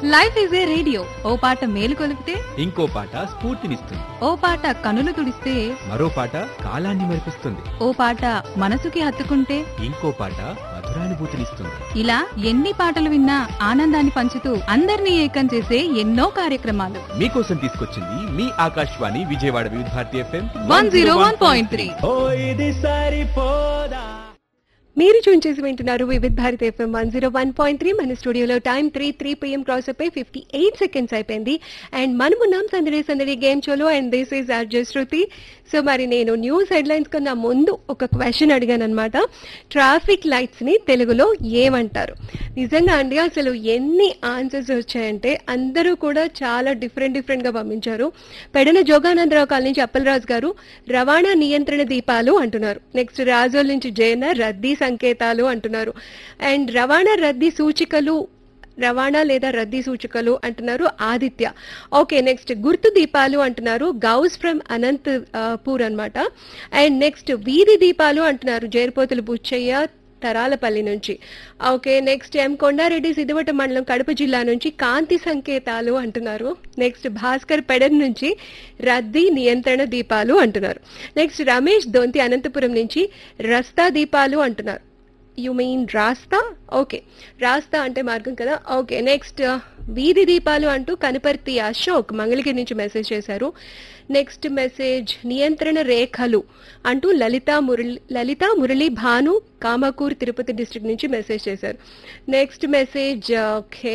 life is a radio ఓ పాట మేలు కొలిపితే ఇంకో పాట స్ఫూర్తినిస్తుంది ఓ పాట కనులు తుడిస్తే మరో పాట కాలాన్ని మరిపిస్తుంది ఓ పాట మనసుకి హత్తుకుంటే ఇంకో పాట మధురానుభూతినిస్తుంది ఇలా ఎన్ని పాటలు విన్నా ఆనందాన్ని పంచుతూ అందరినీ ఏకం చేసే ఎన్నో కార్యక్రమాలు మీకోసం తీసుకొచ్చింది మీ Akashvani Vijayawada Vividh Bharati FM one zero one point three ఓ ఇది సరిపోదా మీరు చూన్ చేసి వింటున్నారు Vividh Bharat FM one zero one point three మన స్టూడియోలో time three three PM cross అయిపోయి ఫిఫ్టీ ఎయిట్ సెకండ్స్ అయిపోయింది అండ్ మనమున్నాం సందడి సందడి గేమ్ షోలో and this is RJ Shruti so మరి నేను న్యూస్ హెడ్లైన్స్ కన్నా ముందు ఒక క్వశ్చన్ అడిగాను అనమాట ట్రాఫిక్ లైట్స్ ని తెలుగులో ఏమంటారు నిజంగా అండి అసలు ఎన్ని ఆన్సర్స్ వచ్చాయంటే అందరూ కూడా చాలా డిఫరెంట్ డిఫరెంట్ గా పంపించారు పెడన జోగానందరావు కాలనీ నుంచి అప్పలరాజు గారు రవాణా నియంత్రణ దీపాలు అంటున్నారు నెక్స్ట్ రాజోల్ నుంచి జయన రద్దీ సంకేతాలు అంటున్నారు అండ్ రవాణా రద్దీ సూచికలు రవాణా లేదా రద్దీ సూచికలు అంటున్నారు ఆదిత్య ఓకే నెక్స్ట్ గుర్తు దీపాలు అంటున్నారు గౌస్ ఫ్రమ్ అనంత్ ఆ, పూర్ అన్నమాట అండ్ నెక్స్ట్ వీధి దీపాలు అంటున్నారు జేరుపోతులు బుచ్చయ్య తరాలపల్లి నుంచి okay next M Kondareddy Siddavatam mandal Kadapa జిల్లా నుంచి కాంతి సంకేతాలు అంటున్నారు నెక్స్ట్ భాస్కర్ పెడన్ నుంచి రద్దీ నియంత్రణ దీపాలు అంటున్నారు నెక్స్ట్ రమేష్ దొంతి అనంతపురం నుంచి రస్తా దీపాలు అంటున్నారు యు మీన్ రాస్తా ఓకే రాస్తా అంటే మార్గం కదా ఓకే నెక్స్ట్ వీధి దీపాలు అంటూ కనపర్తి అశోక్ మంగళగిరి నుంచి మెసేజ్ చేశారు నెక్స్ట్ మెసేజ్ నియంత్రణ రేఖలు అంటూ లలిత మురళి లలిత మురళి భాను కామకూర్ తిరుపతి డిస్ట్రిక్ట్ నుంచి మెసేజ్ చేశారు నెక్స్ట్ మెసేజ్ ఓకే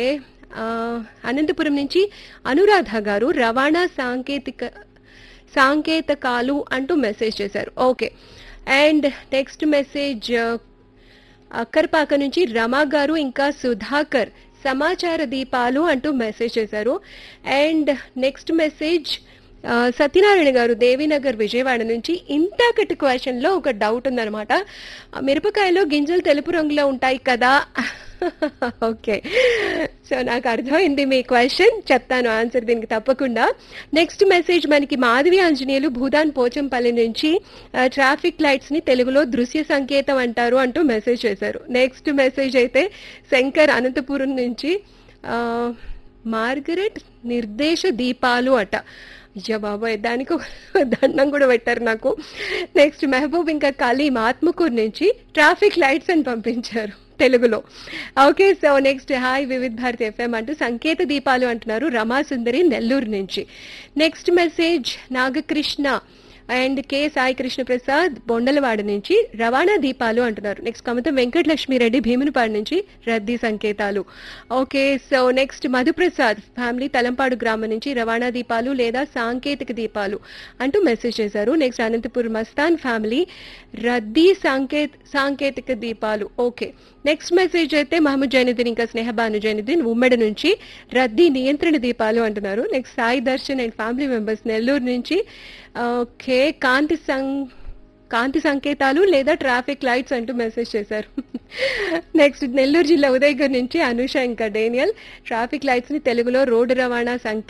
అనంతపురం నుంచి అనురాధ గారు రవాణా సాంకేతిక సాంకేతకాలు అంటూ మెసేజ్ చేశారు okay and next message Akkarpaka నుంచి రమా గారు ఇంకా సుధాకర్ సమాచార దీపాలు అంటూ మెసేజ్ చేశారు అండ్ నెక్స్ట్ మెసేజ్ ఆ, సత్యనారాయణ గారు దేవీనగర్ విజయవాడ నుంచి ఇంటాకటి క్వశ్చన్ లో ఒక డౌట్ ఉందన్నమాట ఆ, మిరపకాయలో గింజలు తెలుపు రంగులో ఉంటాయి కదా ఓకే సో నాకు అర్థమైంది మీ క్వశ్చన్ చెప్తాను ఆన్సర్ దీనికి తప్పకుండా నెక్స్ట్ మెసేజ్ మనకి మాధవి ఆంజనేయులు భూదాన్ పోచంపల్లి నుంచి ఆ, ట్రాఫిక్ లైట్స్ ని తెలుగులో దృశ్య సంకేతం అంటారు అంటూ మెసేజ్ చేశారు నెక్స్ట్ మెసేజ్ అయితే శంకర్ అనంతపురం నుంచి ఆ, మార్గరెట్ నిర్దేశ దీపాలు అట అయ్యా బాబాయ్ దానికి ఒక దండం కూడా పెట్టారు నాకు నెక్స్ట్ మహబూబ్ ఇంకా కలీం ఆత్మకూరు నుంచి ట్రాఫిక్ లైట్స్ అని పంపించారు తెలుగులో okay so next hi Vividh Bharati FM అంటూ సంకేత దీపాలు అంటున్నారు రమా సుందరి నెల్లూరు నుంచి next message Nagakrishna and K Sai Krishna Prasad Bondalavada నుంచి రవాణా దీపాలు అంటున్నారు నెక్స్ట్ కమతం వెంకటలక్ష్మిరెడ్డి భీమునిపాడు నుంచి రద్దీ సంకేతాలు okay so next Madhuprasad family Talampadu గ్రామం నుంచి రవాణా దీపాలు లేదా సాంకేతిక దీపాలు అంటూ మెసేజ్ చేశారు నెక్స్ట్ అనంతపూర్ మస్తాన్ ఫ్యామిలీ రద్దీ సాంకేత సాంకేతిక దీపాలు ఓకే నెక్స్ట్ మెసేజ్ అయితే మహమ్మద్ జైనుద్దీన్ ఇంకా స్నేహబాను జైనుద్దీన్ ఉమ్మడి నుంచి రద్దీ నియంత్రణ దీపాలు అంటున్నారు next Sai Darshan and family members Nellore నుంచి ఓకే కాంతి సం కాంతి సంకేతాలు లేదా ట్రాఫిక్ లైట్స్ అంటూ మెసేజ్ చేశారు నెక్స్ట్ నెల్లూరు జిల్లా ఉదయగర్ నుంచి అనుష ఇంకా డేనియల్ ట్రాఫిక్ లైట్స్ ని తెలుగులో రోడ్డు రవాణా సంఖ్య